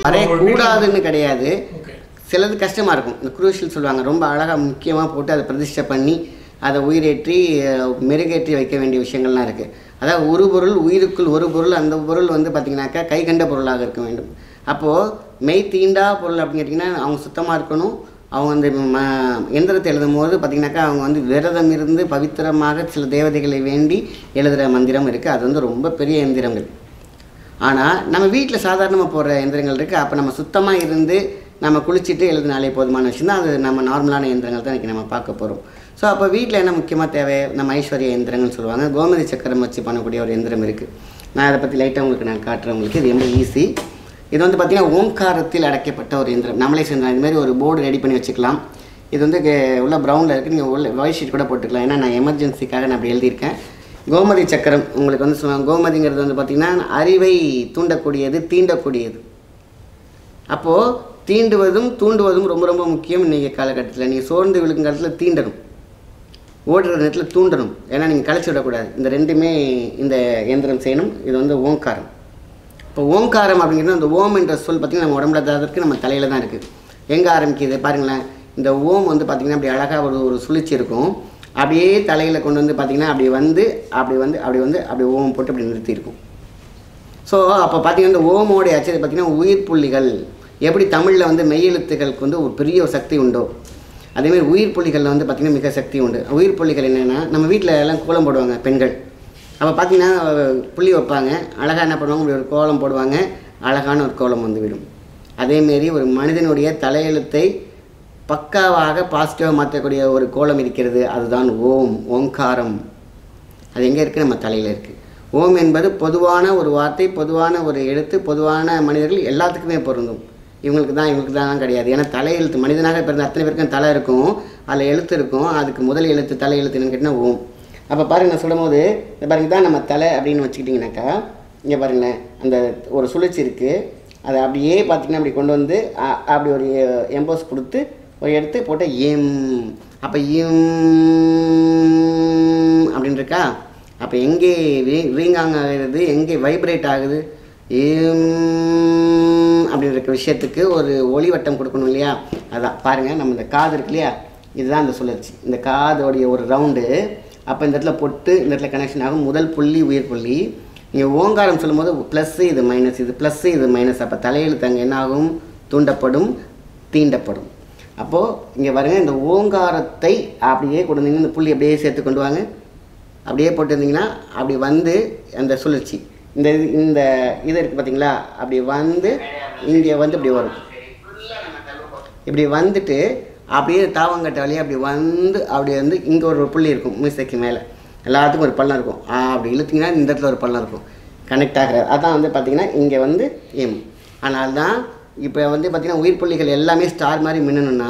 வரையக்கூடாதுன்னு கிடையாது ஓகே சிலது கஷ்டமாக இருக்கும் இந்த குரூஷியல் சொல்லுவாங்க ரொம்ப அழகாக முக்கியமாக போட்டு அதை பிரதிஷ்டை பண்ணி அதை உயிரேற்றி அஹ், மெருகேற்றி வைக்க வேண்டிய விஷயங்கள்லாம் இருக்குது அதாவது ஒரு பொருள் உயிருக்குள் ஒரு பொருள் அந்த பொருள் வந்து பார்த்திங்கனாக்கா கை கண்ட பொருளாக இருக்க வேண்டும் அப்போது மெய் தீண்டா பொருள் அப்படின்னு கேட்டிங்கன்னா அவங்க சுத்தமாக இருக்கணும் அவங்க வந்து ம எந்திரத்தை எழுதும் போது பார்த்திங்கனாக்கா அவங்க வந்து விரதம் இருந்து பவித்திரமாக சில தேவதைகளை வேண்டி எழுதுகிற மந்திரம் இருக்குது அது வந்து ரொம்ப பெரிய எந்திரங்கள் ஆனால் நம்ம வீட்டில் சாதாரணமாக போடுற எந்திரங்கள் இருக்குது அப்போ நம்ம சுத்தமாக இருந்து நம்ம குளிச்சுட்டு எழுதினாலே போதுமான விஷயம் தான் அது நம்ம நார்மலான எந்திரங்கள் தான் இன்றைக்கி நம்ம பார்க்க போகிறோம் ஸோ அப்போ வீட்டில் என்ன முக்கியமாக தேவை நம்ம ஐஸ்வர்ய எந்திரங்கள் சொல்லுவாங்க கோமதி சக்கரம் வச்சு பண்ணக்கூடிய ஒரு எந்திரம் இருக்குது நான் அதை பற்றி லைட்டாக உங்களுக்கு நான் காட்டுறேன் உங்களுக்கு இது ரொம்ப ஈஸி இது வந்து பார்த்திங்கன்னா ஓங்காரத்தில் அடைக்கப்பட்ட ஒரு எந்திரம் நம்மளே சேர்ந்த இது மாதிரி ஒரு போர்டு ரெடி பண்ணி வச்சுக்கலாம் இது வந்து கே- உள்ள ப்ரௌனில் இருக்குது நீங்கள் உள்ள ஒயிட் ஷீட் கூட போட்டுக்கலாம் ஏன்னா நான் எமர்ஜென்சிக்காக நான் அப்படி எழுதியிருக்கேன் கோமதி சக்கரம் உங்களுக்கு வந்து சொல்லுவாங்க கோமதிங்கிறது வந்து பார்த்திங்கன்னா அறிவை தூண்டக்கூடியது தீண்டக்கூடியது அப்போது தீண்டுவதும் தூண்டுவதும் ரொம்ப ரொம்ப முக்கியம் இன்றைக்கி காலகட்டத்தில் நீங்கள் சோர்ந்து விழுக்கும் காலத்தில் தீண்டணும் ஓடுற நேரத்தில் தூண்டணும் ஏன்னா நீங்கள் கழிச்சு விடக்கூடாது இந்த ரெண்டுமே இந்த இயந்திரம் செய்யணும் இது வந்து ஓங்காரம் இப்போ ஓங்காரம் அப்படிங்கிறது அந்த ஓம் என்ற சொல் பார்த்திங்கன்னா நம்ம உடம்புல தான் இருக்குது நம்ம தலையில் தான் இருக்குது எங்கே ஆரம்பிக்குது பாருங்களேன் இந்த ஓம் வந்து பார்த்திங்கன்னா அப்படி அழகாக ஒரு ஒரு சுழிச்சி இருக்கும் அப்படியே தலையில் கொண்டு வந்து பார்த்திங்கன்னா அப்படி வந்து அப்படி வந்து அப்படி வந்து அப்படி ஓம் போட்டு அப்படி நிறுத்தியிருக்கும் ஸோ அப்போ பார்த்தீங்கன்னா இந்த ஓமோடைய அச்சது பார்த்தீங்கன்னா உயிர் புள்ளிகள் எப்படி தமிழில் வந்து மெய்யெழுத்துக்களுக்கு வந்து ஒரு பெரிய ஒரு சக்தி உண்டோ அதேமாதிரி உயிர் புள்ளிகளில் வந்து பார்த்திங்கன்னா மிக சக்தி உண்டு உயிர் புள்ளிகள் என்னென்னா நம்ம வீட்டில் எல்லாம் கோலம் போடுவாங்க பெண்கள் அப்போ பார்த்தீங்கன்னா புள்ளி வைப்பாங்க அழகாக என்ன பண்ணுவாங்க இப்படி ஒரு கோலம் போடுவாங்க அழகான ஒரு கோலம் வந்து விடும் அதேமாரி ஒரு மனிதனுடைய தலையெழுத்தை பக்காவாக பாசிட்டிவாக மாற்றக்கூடிய ஒரு கோலம் இருக்கிறது அதுதான் ஓம் ஓங்காரம் அது எங்கே இருக்குது நம்ம தலையில் இருக்குது ஓம் என்பது பொதுவான ஒரு வார்த்தை பொதுவான ஒரு எழுத்து பொதுவான மனிதர்கள் எல்லாத்துக்குமே பொருந்தும் இவங்களுக்கு தான் இவங்களுக்கு தான் கிடையாது ஏன்னா தலையெழுத்து மனிதனாக பிறந்த அத்தனை பேருக்கும் தலை இருக்கும் அதில் எழுத்து இருக்கும் அதுக்கு முதல் எழுத்து தலை எழுத்து என்னன்னு கேட்டிங்கன்னா ஓம் அப்போ பாருங்க நான் சொல்லும் போது இந்த பாருங்க தான் நம்ம தலை அப்படின்னு வச்சுக்கிட்டிங்கனாக்கா இங்கே பாருங்களேன் அந்த ஒரு சுழற்சி இருக்குது அதை அப்படியே பார்த்தீங்கன்னா அப்படி கொண்டு வந்து அ- அப்படி ஒரு எம்போஸ் கொடுத்து ஒரு எடுத்து போட்டு எம் அப்போ இம் அப்படின்னு இருக்கா அப்போ எங்கே ரீங்காங் ஆகுது எங்கே வைப்ரேட் ஆகுது இம் அப்படின்னு இருக்க விஷயத்துக்கு ஒரு ஒளிவட்டம் கொடுக்கணும் இல்லையா அதான் பாருங்கள் நம்ம இந்த காது இருக்கு இல்லையா இதுதான் இந்த சுழற்சி இந்த காதோடைய ஒரு ரவுண்டு அப்போ இந்த இடத்துல பொட்டு இந்த இடத்துல கனெக்ஷன் ஆகும் முதல் புள்ளி உயிர் புள்ளி நீங்கள் ஓங்காரம் சொல்லும்போது ப்ளஸ்ஸு இது மைனஸ் இது ப்ளஸ்ஸு இது மைனஸ் அப்போ தலையெழுத்து அங்கே என்ன ஆகும் தூண்டப்படும் தீண்டப்படும் அப்போது இங்கே பாருங்க இந்த ஓங்காரத்தை அப்படியே கொண்டு வந்தீங்கன்னா இந்த புள்ளி அப்படியே சேர்த்து கொண்டு வாங்க அப்படியே போட்டிருந்தீங்கன்னா அப்படி வந்து அந்த சுழற்சி இந்த இது- இந்த இது இருக்குது பார்த்தீங்களா அப்படி வந்து இங்கே வந்து இப்படி வரும் இப்படி வந்துட்டு அப்படியே தாவங்கட்ட வழியாக அப்படி வந்து அப்படியே வந்து இங்கே ஒரு புள்ளி இருக்கும் மீசைக்கு மேலே எல்லாத்துக்கும் ஒரு பள்ளம் இருக்கும் ஆ, அப்படி இழுத்தீங்கன்னா இந்த இடத்துல ஒரு பள்ளம் இருக்கும் கனெக்ட் ஆகிற அதான் வந்து பார்த்திங்கன்னா இங்கே வந்து எம் ஆனால் தான் இப்போ வந்து பார்த்திங்கன்னா உயிர் புள்ளிகள் எல்லாமே ஸ்டார் மாதிரி மின்னணும்னா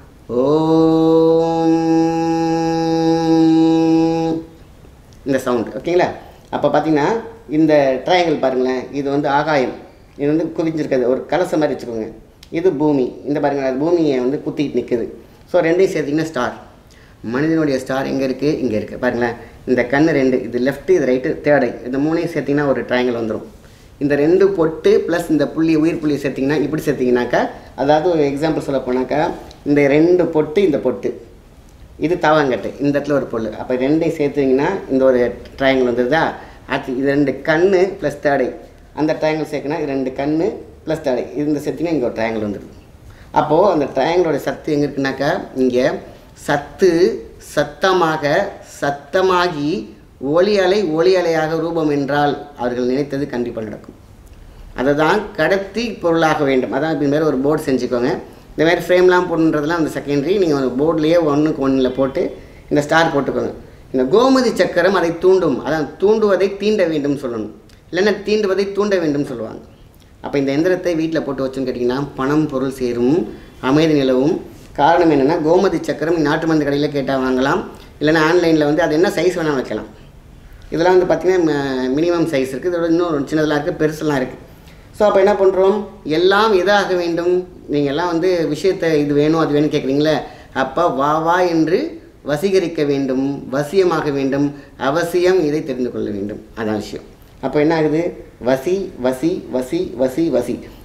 ஓம் இந்த சவுண்ட் ஓகேங்களா அப்போ பார்த்தீங்கன்னா இந்த ட்ரையாங்கிள் பாருங்களேன் இது வந்து ஆகாயம் இது வந்து குவிஞ்சிருக்காது ஒரு கலசம் மாதிரி வச்சுக்கோங்க இது பூமி இந்த பாருங்க அது பூமியை வந்து குத்திட்டு நிற்குது ஸோ ரெண்டையும் சேர்த்திங்கன்னா ஸ்டார் மனிதனுடைய ஸ்டார் எங்கே இருக்குது இங்கே இருக்குது பாருங்களேன் இந்த கண்ணு ரெண்டு இது லெஃப்ட்டு இது ரைட்டு தேர்ட் ஐ இந்த மூணையும் சேர்த்திங்கன்னா ஒரு ட்ரையாங்கிள் வந்துடும் இந்த ரெண்டு பொட்டு ப்ளஸ் இந்த புள்ளி உயிர் புள்ளி சேர்த்திங்கன்னா இப்படி சேர்த்திங்கனாக்கா அதாவது ஒரு எக்ஸாம்பிள் சொல்ல போனாக்கா இந்த ரெண்டு பொட்டு இந்த பொட்டு இது தாவாங்கட்டு இந்த இடத்துல ஒரு பொருள் அப்போ ரெண்டையும் சேர்த்துங்கன்னா இந்த ஒரு ட்ரையாங்கிள் வந்துடுதா அடுத்து இது ரெண்டு கண்ணு ப்ளஸ் தேடை அந்த ட்ரையாங்கிள் சேர்க்கணும் இது ரெண்டு கண்ணு ப்ளஸ் தேடை இந்த சேர்த்திங்கன்னா இங்கே ஒரு ட்ரையாங்கிள் வந்துடுது அப்போது அந்த ட்ரையாங்கிளோட சத்து எங்கே இருக்குனாக்கா இங்கே சத்து சத்தமாக சத்தமாகி ஒளி அலை ஒளி அலையாக ரூபம் என்றால் அவர்கள் நினைத்தது கண்டிப்பாக நடக்கும் அதை தான் கடத்தி பொருளாக வேண்டும் அதான் இப்போ மாதிரி ஒரு போர்டு செஞ்சுக்கோங்க இந்த மாதிரி ஃப்ரேம்லாம் போடணுன்றதுலாம் அந்த செகண்டரி நீங்கள் ஒரு போர்ட்லேயே ஒன்றுக்கு ஒன்றில் போட்டு இந்த ஸ்டார் போட்டுக்கோங்க இந்த கோமதி சக்கரம் அதை தூண்டும் அதான் தூண்டுவதை தீண்ட வேண்டும் சொல்லணும் இல்லைன்னா தீண்டுவதை தூண்ட வேண்டும் சொல்லுவாங்க அப்போ இந்த எந்திரத்தை வீட்டில் போட்டு வச்சுன்னு கேட்டிங்கன்னா பணம் பொருள் சேரும் அமைதி நிலவும் காரணம் என்னென்னா கோமதி சக்கரம் நாட்டு மருந்து கடையில் கேட்டால் வாங்கலாம் இல்லைன்னா ஆன்லைனில் வந்து அது என்ன சைஸ் வேணால் வைக்கலாம் இதெல்லாம் வந்து பார்த்திங்கன்னா மினிமம் சைஸ் இருக்குது இதோட இன்னும் சின்னதெல்லாம் இருக்குது பெருசெல்லாம் இருக்குது ஸோ அப்போ என்ன பண்ணுறோம் எல்லாம் எதாக வேண்டும் நீங்கள் எல்லாம் வந்து விஷயத்தை இது வேணும் அது வேணும் கேட்குறீங்களே அப்போ வா வா என்று வசீகரிக்க வேண்டும் வசியமாக வேண்டும் அவசியம் இதை தெரிந்து கொள்ள வேண்டும் அதான் விஷயம் அப்போ என்ன ஆகுது வசி வசி வசி வசி வசி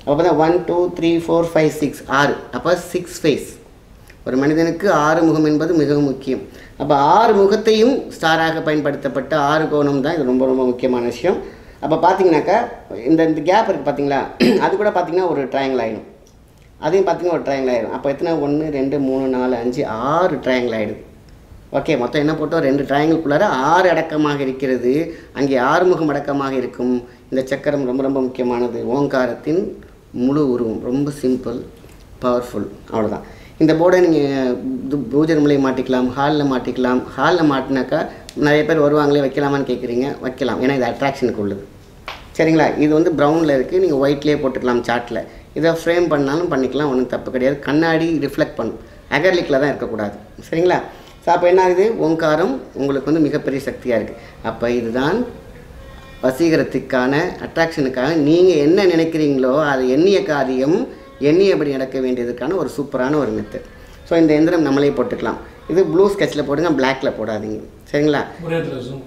அப்போ தான் one two three four five six ஆறு அப்போ சிக்ஸ் ஃபேஸ் ஒரு மனிதனுக்கு ஆறு முகம் என்பது மிகவும் முக்கியம் அப்போ ஆறு முகத்தையும் ஸ்டாராக பயன்படுத்தப்பட்ட ஆறு கோணம் தான் இது ரொம்ப ரொம்ப முக்கியமான விஷயம் அப்போ பார்த்தீங்கன்னாக்கா இந்த இந்த கேப் இருக்குது பார்த்தீங்களா அது கூட பார்த்தீங்கன்னா ஒரு ட்ரையாங்கிள் ஆகிடும் அதையும் பார்த்தீங்கன்னா ஒரு ட்ரையாங்கிள் ஆகிடும் அப்போ எத்தனை ஒன்று ரெண்டு மூணு நாலு அஞ்சு ஆறு ட்ரையாங்கிள் ஆகிடுது ஓகே மொத்தம் என்ன போட்டோம் ரெண்டு ட்ரையாங்கிள்குள்ளார ஆறு அடக்கமாக இருக்கிறது அங்கே ஆறுமுகம் அடக்கமாக இருக்கும் இந்த சக்கரம் ரொம்ப ரொம்ப முக்கியமானது ஓங்காரத்தின் முழு உருவம் ரொம்ப சிம்பிள் பவர்ஃபுல் அவ்வளோதான் இந்த போர்டை நீங்கள் பூஜை ரூம்லேயே மாட்டிக்கலாம் ஹாலில் மாட்டிக்கலாம் ஹாலில் மாட்டினாக்கா நிறைய பேர் வருவாங்களே வைக்கலாமான்னு கேட்குறீங்க வைக்கலாம் ஏன்னா இது அட்ராக்ஷனுக்கு உள்ளது சரிங்களா இது வந்து ப்ரௌனில் இருக்குது நீங்கள் ஒயிட்லேயே போட்டுக்கலாம் சார்ட்டில் இதை ஃப்ரேம் பண்ணாலும் பண்ணிக்கலாம் ஒன்றும் தப்பு கிடையாது கண்ணாடி ரிஃப்ளெக்ட் பண்ணும் அகர்லிக்கில் தான் இருக்கக்கூடாது சரிங்களா ஸோ அப்போ என்ன ஆகுது ஓங்காரம் உங்களுக்கு வந்து மிகப்பெரிய சக்தியாக இருக்குது அப்போ இதுதான் வசீகரத்துக்கான அட்ராக்ஷனுக்காக நீங்கள் என்ன நினைக்கிறீங்களோ அது எண்ணிய காரியம் எண்ணியபடி நடக்க வேண்டியதுக்கான ஒரு சூப்பரான ஒரு மெத்தட் ஸோ இந்த எந்திரம் நம்மளே போட்டுக்கலாம் இது ப்ளூ ஸ்கெட்சில் போடுங்க பிளாக்ல போடாதீங்க சரிங்களா ஒரே இடத்துல zoom.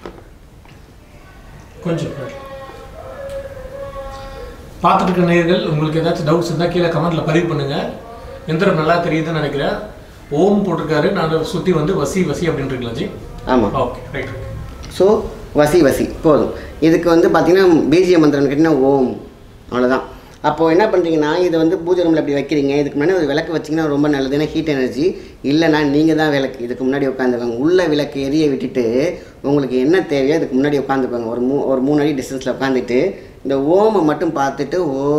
கொஞ்சம் back. பார்த்துட்டு இருக்க நேயர்கள் உங்களுக்கு ஏதாச்சும் டவுட்ஸ் இருந்தால் கீழே கமெண்ட்டில் பதிவு பண்ணுங்க எந்திரம் நல்லா தெரியுதுன்னு நினைக்கிறேன் ஓம் போட்டிருக்காரு நான் சுற்றி வந்து வசி வசி அப்படின்னு இருக்கலாம் ஜி ஆமாம் ஓகே ரைட் ஸோ வசி வசி போதும் இதுக்கு வந்து பார்த்தீங்கன்னா பிஜிஎம் மந்திரம் கேட்டிங்கன்னா ஓம் அவ்வளோதான் அப்போது என்ன பண்ணுறீங்கன்னா இதை வந்து பூஜை ரூமில் இப்படி வைக்கிறீங்க இதுக்கு முன்னாடி ஒரு விளக்கு வச்சிங்கன்னா ரொம்ப நல்லது ஏன்னா ஹீட் எனர்ஜி இல்லைனா நீங்கள் தான் விளக்கு இதுக்கு முன்னாடி உட்காந்துக்கோங்க உள்ள விளக்கு எரிய விட்டுட்டு உங்களுக்கு என்ன தேவையோ இதுக்கு முன்னாடி உட்காந்துக்கோங்க ஒரு மூ ஒரு மூணு அடி டிஸ்டன்ஸில் உட்காந்துட்டு இந்த ஓமை மட்டும் பார்த்துட்டு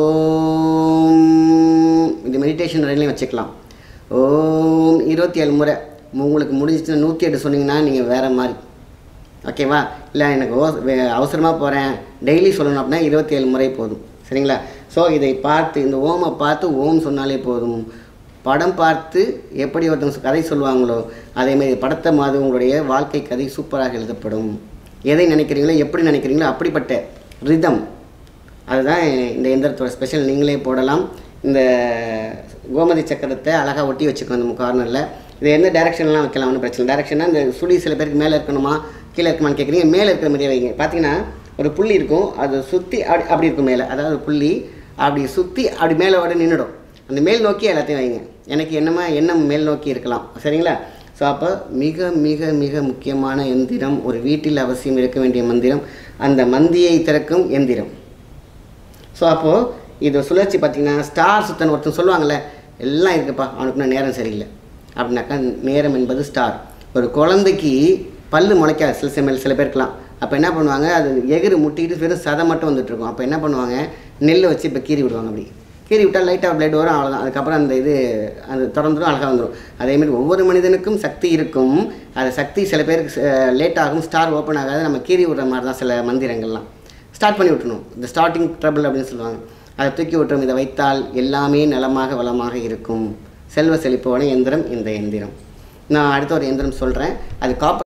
ஓம் இது மெடிடேஷன் வரையிலையும் வச்சுக்கலாம் ஓம் இருபத்தி ஏழு முறை உங்களுக்கு முடிஞ்சிச்சுன்னா நூற்றி எட்டு சொன்னீங்கன்னா நீங்கள் வேறு மாதிரி ஓகேவா இல்லை எனக்கு ஓ அவசரமாக போகிறேன் டெய்லி சொல்லணும் அப்படின்னா இருபத்தி ஏழு முறை போதும் சரிங்களா ஸோ இதை பார்த்து இந்த ஓமை பார்த்து ஓம் சொன்னாலே போதும் படம் பார்த்து எப்படி ஒருத்தவங்க கதை சொல்லுவாங்களோ அதேமாதிரி படத்தை மாதிரி உங்களுடைய வாழ்க்கை கதை சூப்பராக எழுதப்படும் எதை நினைக்கிறீங்களோ எப்படி நினைக்கிறீங்களோ அப்படிப்பட்ட ரிதம் அதுதான் இந்த எந்திரத்தோட ஸ்பெஷல் நீங்களே போடலாம் இந்த கோமதி சக்கரத்தை அழகாக ஒட்டி வச்சுக்கோ அந்த கார்னரில் இது எந்த டைரக்ஷன்லாம் வைக்கலாம் ஒன்றும் பிரச்சனை டைரக்ஷன்னா இந்த சுழி சில பேருக்கு மேலே இருக்கணுமா கீழே இருக்குமான்னு கேட்குறீங்க மேலே இருக்கிற மாதிரியே வைங்க பார்த்தீங்கன்னா ஒரு புள்ளி இருக்கும் அதை சுற்றி அப்படி அப்படி இருக்கும் மேலே அதாவது புள்ளி அப்படி சுற்றி அப்படி மேலே ஓட நின்றுடும் அந்த மேல் நோக்கி எல்லாத்தையும் வைங்க எனக்கு என்னமா எண்ணம் மேல் நோக்கி இருக்கலாம் சரிங்களா ஸோ அப்போ மிக மிக மிக முக்கியமான எந்திரம் ஒரு வீட்டில் அவசியம் இருக்க வேண்டிய மந்திரம் அந்த மந்தியை திறக்கும் எந்திரம் ஸோ அப்போது இது சுழற்சி பார்த்தீங்கன்னா ஸ்டார் சுத்தன் ஒருத்தன் சொல்லுவாங்கள்ல எல்லாம் இருக்குப்பா அவனுக்கு இன்னும் நேரம் சரியில்லை அப்படின்னாக்கா நேரம் என்பது ஸ்டார் ஒரு குழந்தைக்கு பல்லு முளைக்காது சில சமையல் சில பேருக்குலாம் அப்போ என்ன பண்ணுவாங்க அது எகிறு முட்டிக்கிட்டு வெறும் சதை மட்டும் வந்துட்டு இருக்கும் அப்போ என்ன பண்ணுவாங்க நெல்லை வச்சு இப்போ கீறி விடுவாங்க அப்படி கீறி விட்டால் லைட்டாக பிளட் வரும் அவ்வளோதான் அதுக்கப்புறம் அந்த இது அது திறந்துடும் அழகாக வந்துடும் அதேமாதிரி ஒவ்வொரு மனிதனுக்கும் சக்தி இருக்கும் அது சக்தி சில பேருக்கு லேட் ஆகும் ஸ்டார் ஓப்பன் ஆகாது நம்ம கீறி விடுற மாதிரி தான் சில மந்திரங்கள்லாம் ஸ்டார்ட் பண்ணி விட்டணும் இந்த ஸ்டார்டிங் ட்ரபிள் அப்படின்னு சொல்லுவாங்க அதை தூக்கி விட்டுரும் இதை வைத்தால் எல்லாமே நலமாக வளமாக இருக்கும் செல்வ செழிப்போன எந்திரம் இந்த எந்திரம் நான் அடுத்த ஒரு எந்திரம் சொல்கிறேன் அது காப்பர்